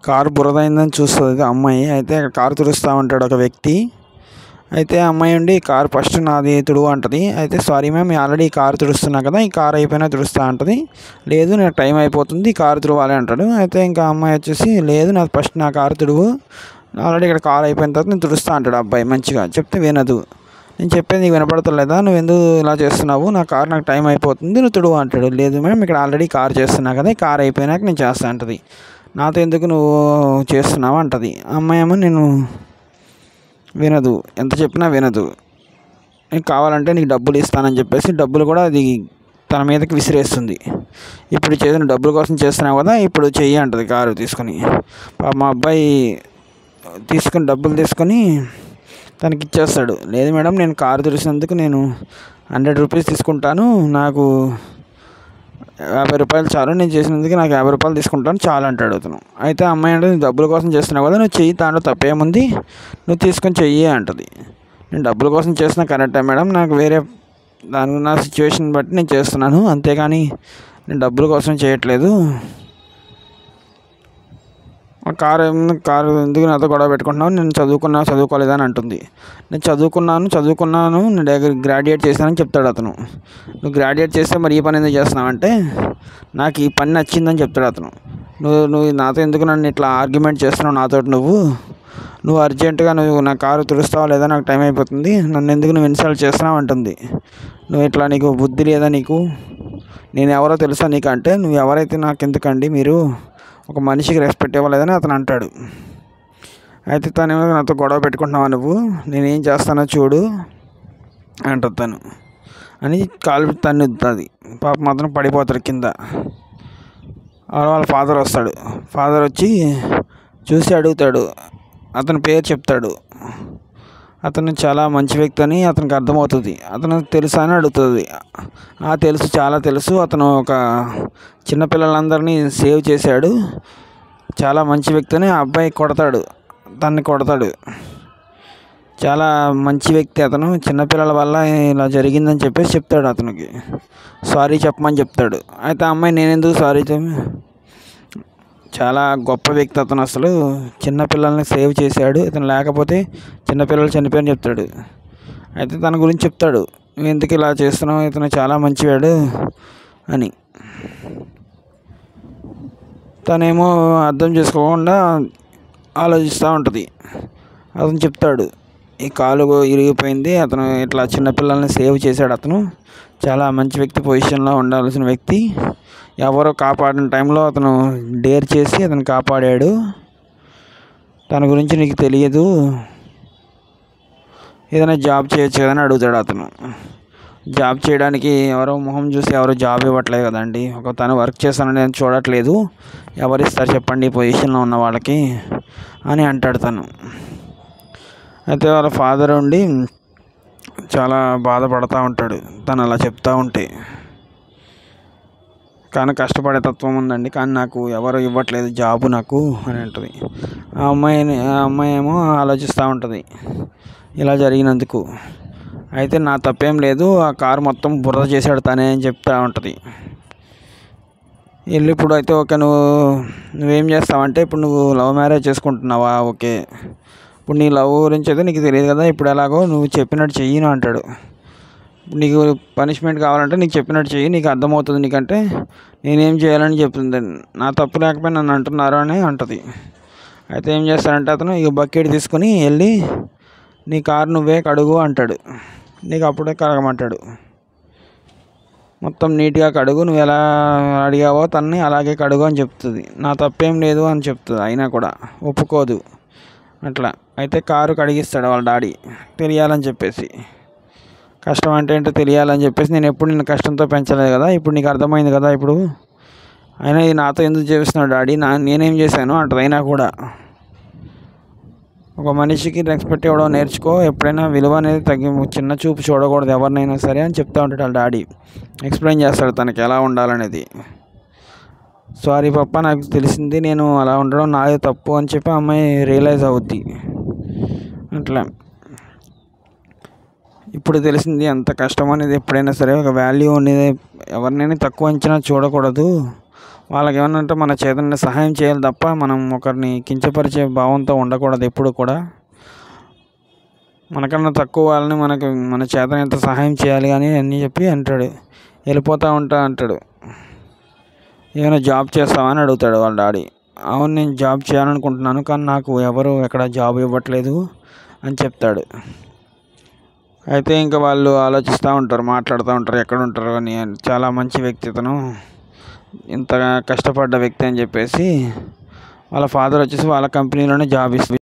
car బురదైందని చూస్తుంది అమ్మాయి అయితే అక్కడ కారు తుడుస్తూ ఉంటాడు ఒక వ్యక్తి అయితే ఆ అమ్మాయి ఉండి కారు ఫస్ట్ నాది తుడువు అంటది అయితే సారీ మ్యామ్ ఆల్రెడీ ఈ కారు తుడుస్తున్నా కదా ఈ కారు అయిపోయినా తుడుస్తా అంటది లేదు నాకు టైం అయిపోతుంది ఈ కారు తుడవాలి అంటాడు అయితే ఇంకా అమ్మాయి వచ్చేసి లేదు నాకు ఫస్ట్ నా కారు తుడువు ఆల్రెడీ ఇక్కడ కారు అయిపోయిన తర్వాత నేను తుడుస్తా అంటాడు ఆ అబ్బాయి మంచిగా చెప్తే వినదు నేను చెప్పేది నీకు వినపడతలేదా నువ్వు ఎందుకు ఇలా చేస్తున్నావు నా కారు నాకు టైం అయిపోతుంది నువ్వు తుడువు అంటాడు లేదు మ్యామ్ ఇక్కడ ఆల్రెడీ కారు చేస్తున్నా కదా ఈ కారు అయిపోయినాక నేను చేస్తా అంటది నాతో ఎందుకు నువ్వు చేస్తున్నావు అంటది ఆ అమ్మాయి ఏమో నేను వినదు ఎంత చెప్పినా వినదు నీకు కావాలంటే నీకు డబ్బులు ఇస్తానని చెప్పేసి డబ్బులు కూడా అది తన మీదకి విసిరేస్తుంది ఇప్పుడు చేసిన డబ్బుల కోసం చేస్తున్నావు కదా ఇప్పుడు చెయ్యి అంటది కారు తీసుకొని పాపం మా అబ్బాయి తీసుకుని డబ్బులు తీసుకొని తనకి ఇచ్చేస్తాడు లేదు మేడం నేను కారు తెరిచినందుకు నేను హండ్రెడ్ రూపీస్ తీసుకుంటాను నాకు యాభై రూపాయలు చాలు నేను చేసినందుకు నాకు యాభై రూపాయలు తీసుకుంటాను చాలు అంటాడు అతను అయితే ఆ అమ్మాయి అంటే "నువ్వు డబ్బుల కోసం చేస్తున్నావు కదా నువ్వు చెయ్యి దాంట్లో తప్పేముంది నువ్వు తీసుకొని చెయ్యి అంటది నేను డబ్బుల కోసం చేసిన కరెక్టే మేడం నాకు వేరే దాని నా సిచ్యువేషన్ బట్టి నేను చేస్తున్నాను అంతేగాని నేను డబ్బుల కోసం చేయట్లేదు ఆ కారు ఏముంది కారు ఎందుకు నాతో గొడవ పెట్టుకుంటున్నావు నేను చదువుకున్నా చదువుకోలేదా అని అంటుంది నేను చదువుకున్నాను చదువుకున్నాను నేను దగ్గర గ్రాడ్యుయేట్ చేశానని చెప్తాడు అతను నువ్వు గ్రాడ్యుయేట్ చేస్తే మరి ఈ పని ఎందుకు చేస్తున్నావు అంటే నాకు ఈ పని నచ్చిందని చెప్తాడు అతను నువ్వు నువ్వు నాతో ఎందుకు నన్ను ఇట్లా ఆర్గ్యుమెంట్ చేస్తున్నావు నాతో నువ్వు నువ్వు అర్జెంటుగా నువ్వు నా కారు తుడుస్తావా లేదా నాకు టైం అయిపోతుంది నన్ను ఎందుకు నువ్వు ఇన్సల్ట్ చేస్తున్నావు అంటుంది నువ్వు ఇట్లా నీకు బుద్ధి లేదా నీకు నేను ఎవరో తెలుసా నీకు అంటే నువ్వు ఎవరైతే నాకు ఎందుకండి మీరు ఒక మనిషికి రెస్పెక్ట్ ఇవ్వలేదని అతను అంటాడు అయితే తను ఏమో నాతో గొడవ పెట్టుకుంటున్నావా నువ్వు నేనేం చేస్తానో చూడు అంటుంది తను అని కాలు తన్నుతుంది పాప మాత్రం పడిపోతాడు కింద వాళ్ళ వాళ్ళ ఫాదర్ వస్తాడు ఫాదర్ వచ్చి చూసి అడుగుతాడు అతని పేరు చెప్తాడు అతను చాలా మంచి వ్యక్తి అని అతనికి అర్థమవుతుంది అతను తెలుసా అని అడుగుతుంది ఆ తెలుసు చాలా తెలుసు అతను ఒక చిన్నపిల్లలందరినీ సేవ్ చేశాడు చాలా మంచి వ్యక్తి అని ఆ అబ్బాయి కొడతాడు తన్ని కొడతాడు చాలా మంచి వ్యక్తి అతను చిన్నపిల్లల వల్ల ఇలా జరిగిందని చెప్పేసి చెప్తాడు అతనికి సారీ చెప్పమని చెప్తాడు అయితే ఆ అమ్మాయి నేనెందుకు సారీ చెప్పి చాలా గొప్ప వ్యక్తి అతను అసలు చిన్నపిల్లల్ని సేవ్ చేశాడు ఇతను లేకపోతే చిన్నపిల్లలు చనిపోయారని చెప్తాడు అయితే తన గురించి చెప్తాడు నువ్వు ఎందుకు ఇలా చేస్తున్నావు ఇతను చాలా మంచివాడు అని తనేమో అర్థం చేసుకోకుండా ఆలోచిస్తూ ఉంటుంది అతను చెప్తాడు ఈ కాలు ఇరిగిపోయింది అతను ఇట్లా చిన్నపిల్లల్ని సేవ్ చేశాడు అతను చాలా మంచి వ్యక్తి పొజిషన్లో ఉండాల్సిన వ్యక్తి ఎవరో కాపాడిన టైంలో అతను డేర్ చేసి అతను కాపాడాడు తన గురించి నీకు తెలియదు ఏదైనా జాబ్ చేయొచ్చు కదా అని అడుగుతాడు అతను జాబ్ చేయడానికి ఎవరో మొహం చూసి ఎవరు జాబ్ ఇవ్వట్లేదు కదండి ఒక తను వర్క్ చేస్తానని నేను చూడట్లేదు ఎవరు ఇస్తారు చెప్పండి ఈ పొజిషన్లో ఉన్న వాళ్ళకి అని అంటాడు తను అయితే వాళ్ళ ఫాదర్ ఉండి చాలా బాధపడతా ఉంటాడు తను అలా చెప్తా ఉంటే కానీ కష్టపడే తత్వం ఉందండి కానీ నాకు ఎవరు ఇవ్వట్లేదు జాబు నాకు అని అంటుంది ఆ అమ్మాయిని ఆ అమ్మాయి ఏమో ఆలోచిస్తూ ఉంటుంది ఇలా జరిగినందుకు అయితే నా తప్పేం లేదు ఆ కారు మొత్తం బురద చేశాడు తనే అని చెప్తా ఉంటుంది వెళ్ళి ఇప్పుడు అయితే ఓకే నువ్వు నువ్వేం చేస్తావంటే ఇప్పుడు నువ్వు లవ్ మ్యారేజ్ చేసుకుంటున్నావా ఓకే ఇప్పుడు నీ లవ్ గురించి అయితే నీకు తెలియదు కదా ఇప్పుడు ఎలాగో నువ్వు చెప్పినట్టు చెయ్యను అంటాడు నీకు పనిష్మెంట్ కావాలంటే నీకు చెప్పినట్టు చెయ్యి నీకు అర్థమవుతుంది నీకంటే నేనేం చేయాలని చెప్తుంది నా తప్పు లేకపోయినా నన్ను అంటున్నారు అని అంటది అయితే ఏం చేస్తాడంటే అతను ఇక బకెట్ తీసుకొని వెళ్ళి నీ కారు నువ్వే కడుగు అంటాడు నీకు అప్పుడే కడగమంటాడు మొత్తం నీట్గా కడుగు నువ్వు ఎలా అడిగావో తన్ని అలాగే కడుగు అని చెప్తుంది నా తప్పేం లేదు అని చెప్తుంది అయినా కూడా ఒప్పుకోదు అట్లా అయితే కారు కడిగిస్తాడు వాళ్ళ డాడీ తెలియాలని చెప్పేసి కష్టం అంటే ఏంటో తెలియాలని చెప్పేసి నేను ఎప్పుడు నిన్ను కష్టంతో పెంచలేదు కదా ఇప్పుడు నీకు అర్థమైంది కదా ఇప్పుడు అయినా ఇది నాతో ఎందుకు చేస్తున్నాడు డాడీ నా నేనేం చేశాను అంటది అయినా కూడా ఒక మనిషికి రెస్పెక్ట్ ఇవ్వడం నేర్చుకో ఎప్పుడైనా విలువ అనేది తగ్గి చిన్న చూపు చూడకూడదు ఎవరినైనా సరే అని చెప్తా ఉంటాడు వాళ్ళ డాడీ ఎక్స్ప్లెయిన్ చేస్తాడు తనకి ఎలా ఉండాలనేది సారీ పప్ప నాకు తెలిసింది నేను అలా ఉండడం నాదే తప్పు అని చెప్పి ఆ అమ్మాయి రియలైజ్ అవుద్ది అట్లా ఇప్పుడు తెలిసింది అంత కష్టం అనేది ఎప్పుడైనా సరే ఒక వాల్యూ అనేది ఎవరినైనా తక్కువ అంచనా చూడకూడదు వాళ్ళకి ఏమన్నా అంటే మన చేతన సహాయం చేయాలి తప్ప మనం ఒకరిని కించపరిచే భావంతో ఉండకూడదు ఎప్పుడు కూడా మనకన్నా తక్కువ వాళ్ళని మనకు మన చేతన ఎంత సహాయం చేయాలి అని అన్నీ చెప్పి అంటాడు వెళ్ళిపోతూ ఉంటా అంటాడు ఏమైనా జాబ్ చేస్తావా అని అడుగుతాడు వాళ్ళ డాడీ అవును నేను జాబ్ చేయాలనుకుంటున్నాను కానీ నాకు ఎవరు ఎక్కడ జాబ్ ఇవ్వట్లేదు అని చెప్తాడు అయితే ఇంకా వాళ్ళు ఆలోచిస్తూ ఉంటారు మాట్లాడుతూ ఉంటారు ఎక్కడ ఉంటారు అని చాలా మంచి వ్యక్తి ఇతను ఇంత కష్టపడ్డ వ్యక్తి అని చెప్పేసి వాళ్ళ ఫాదర్ వచ్చేసి వాళ్ళ కంపెనీలోనే జాబ్ ఇస్తుంది